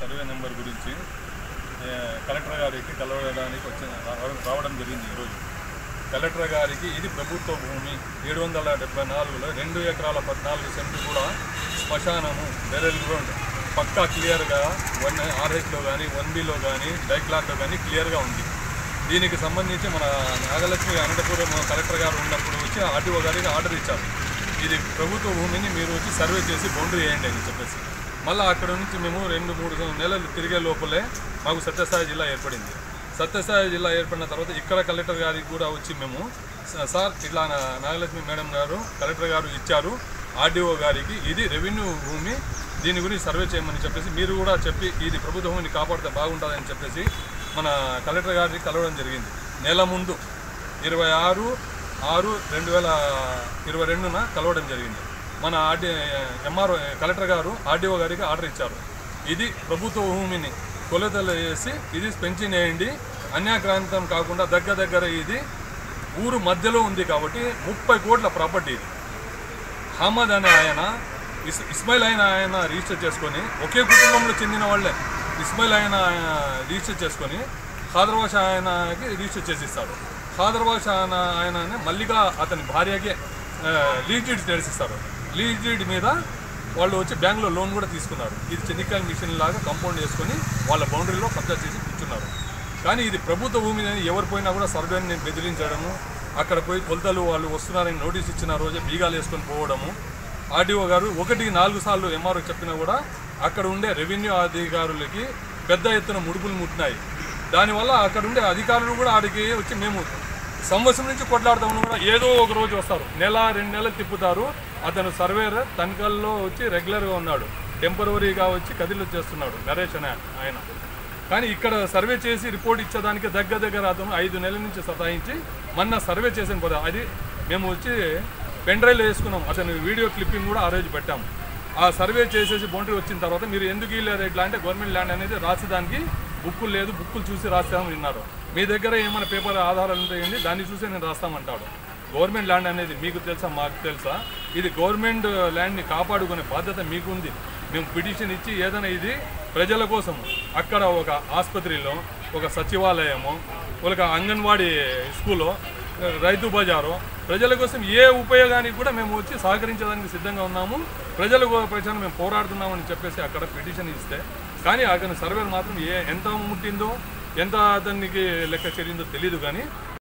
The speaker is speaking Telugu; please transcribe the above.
సర్వే నెంబర్ గురించి ఏ, కలెక్టర్ గారికి కలవడానికి వచ్చిన రా- రావడం జరిగింది ఈరోజు కలెక్టర్ గారికి ఇది ప్రభుత్వ భూమి ఏడు వందల డెబ్బై నాలుగులో రెండు ఎకరాల పద్నాలుగు సెంట్లు కూడా శ్మశానము బెరల్ గ్రౌండ్ పక్కా క్లియర్గా వన్ ఆర్హెచ్లో కానీ వన్ బిలో కానీ డైక్లాట్లో కానీ క్లియర్గా ఉంది దీనికి సంబంధించి మన నాగలక్ష్మి అనంతపురం కలెక్టర్ గారు ఉన్నప్పుడు వచ్చి ఆర్టీఓ గారికి ఆర్డర్ ఇచ్చారు ఇది ప్రభుత్వ భూమిని మీరు వచ్చి సర్వే చేసి బౌండరీ వేయండి అని చెప్పేసి మళ్ళీ అక్కడ నుంచి మేము రెండు మూడు నెలలు తిరిగే లోపలే మాకు సత్యసాయి జిల్లా ఏర్పడింది సత్యసాయి జిల్లా ఏర్పడిన తర్వాత ఇక్కడ కలెక్టర్ గారికి కూడా వచ్చి మేము "స- సార్ ఇట్లా నా- నాగలక్ష్మి మేడం గారు కలెక్టర్ గారు ఇచ్చారు ఆర్డీఓ గారికి ఇది రెవెన్యూ భూమి దీని గురించి సర్వే చేయమని చెప్పేసి మీరు కూడా చెప్పి ఇది ప్రభుత్వ భూమిని కాపాడితే బాగుంటుందని చెప్పేసి మన కలెక్టర్ గారికి కలవడం జరిగింది నెల ముందు ఇరవై ఆరు ఆరు రెండు వేల ఇరవై రెండున కలవడం జరిగింది మన ఆర్డీ ఎంఆర్ఓ కలెక్టర్ గారు ఆర్డీఓ గారికి ఆర్డర్ ఇచ్చారు ఇది ప్రభుత్వ భూమిని కొలతలు వేసి ఇది పెంచిన వేయండి అన్యాక్రాంతం కాకుండా దగ్గర దగ్గర ఇది ఊరు మధ్యలో ఉంది కాబట్టి ముప్పై కోట్ల ప్రాపర్టీ ఇది అహ్మద్ అనే ఆయన ఇస్ ఇస్మాయిల్ అయిన ఆయన రిజిస్టర్ చేసుకొని ఒకే కుటుంబంలో చెందిన వాళ్ళే ఇస్మాయిల్ అయిన ఆయన రిజిస్టర్ చేసుకొని ఖాదర్వాష ఆయనకి రిజిస్టర్ చేసి ఇస్తారు ఖాదర్వాష ఆయన ఆయన మల్లిగా అతని భార్యకి లీజ్ డీడ్ తెలిసిస్తారు లీజ్ డీడ్ మీద వాళ్ళు వచ్చి బ్యాంకులో లోన్ కూడా తీసుకున్నారు ఇది చెన్నికాయ మిషన్ లాగా కంపౌండ్ చేసుకొని వాళ్ళ బౌండరీలో కబ్జా చేసి కూర్చున్నారు కానీ ఇది ప్రభుత్వ భూమి అని ఎవరు పోయినా కూడా సర్వేని బెదిరించడము అక్కడ పోయి కొలతలు వాళ్ళు వస్తున్నారని నోటీస్ ఇచ్చిన రోజే బీగాలు వేసుకొని పోవడము ఆర్డీఓ గారు ఒకటికి నాలుగు సార్లు ఎంఆర్ఓ చెప్పినా కూడా అక్కడ ఉండే రెవెన్యూ అధికారులకి పెద్ద ఎత్తున ముడుపులు ముట్టినాయి దానివల్ల అక్కడ ఉండే అధికారులు కూడా ఆడికి వచ్చి మేము సంవత్సరం నుంచి కొట్లాడుతామని కూడా ఏదో ఒక రోజు వస్తారు నెల రెండు నెలలు తిప్పుతారు అతను సర్వేర్ తనిఖీల్లో వచ్చి రెగ్యులర్గా ఉన్నాడు టెంపరవరీగా వచ్చి కదిలి చేస్తున్నాడు నరేష్ అనే ఆయన కానీ ఇక్కడ సర్వే చేసి రిపోర్ట్ ఇచ్చేదానికి దగ్గర దగ్గర అతను ఐదు నెలల నుంచి సతాయించి మొన్న సర్వే చేసిన పోదా అది మేము వచ్చి పెన్ డ్రైవ్లో వేసుకున్నాం అతని వీడియో క్లిప్పింగ్ కూడా ఆ రోజు పెట్టాము ఆ సర్వే చేసేసి బౌండరీ వచ్చిన తర్వాత మీరు ఎందుకు ఇల్లేదు ఇట్లా అంటే గవర్నమెంట్ ల్యాండ్ అనేది రాసేదానికి బుక్కులు లేదు బుక్కులు చూసి రాస్తామని విన్నారు మీ దగ్గర ఏమైనా పేపర్ ఆధారాలు ఉంటాయండి దాన్ని చూసి నేను రాస్తామంటాడు గవర్నమెంట్ ల్యాండ్ అనేది మీకు తెలుసా మాకు తెలుసా ఇది గవర్నమెంట్ ల్యాండ్ని కాపాడుకునే బాధ్యత మీకుంది మేము పిటిషన్ ఇచ్చి ఏదైనా ఇది ప్రజల కోసం అక్కడ ఒక ఆసుపత్రిలో ఒక సచివాలయము ఒక అంగన్వాడీ స్కూలో రైతు బజారు ప్రజల కోసం ఏ ఉపయోగానికి కూడా మేము వచ్చి సహకరించడానికి సిద్ధంగా ఉన్నాము ప్రజల పక్షాన మేము పోరాడుతున్నామని చెప్పేసి అక్కడ పిటిషన్ ఇస్తే కానీ అతని సర్వేలు మాత్రం ఏ ఎంత ముట్టిందో ఎంత అతనికి లెక్క చేరిందో తెలియదు కానీ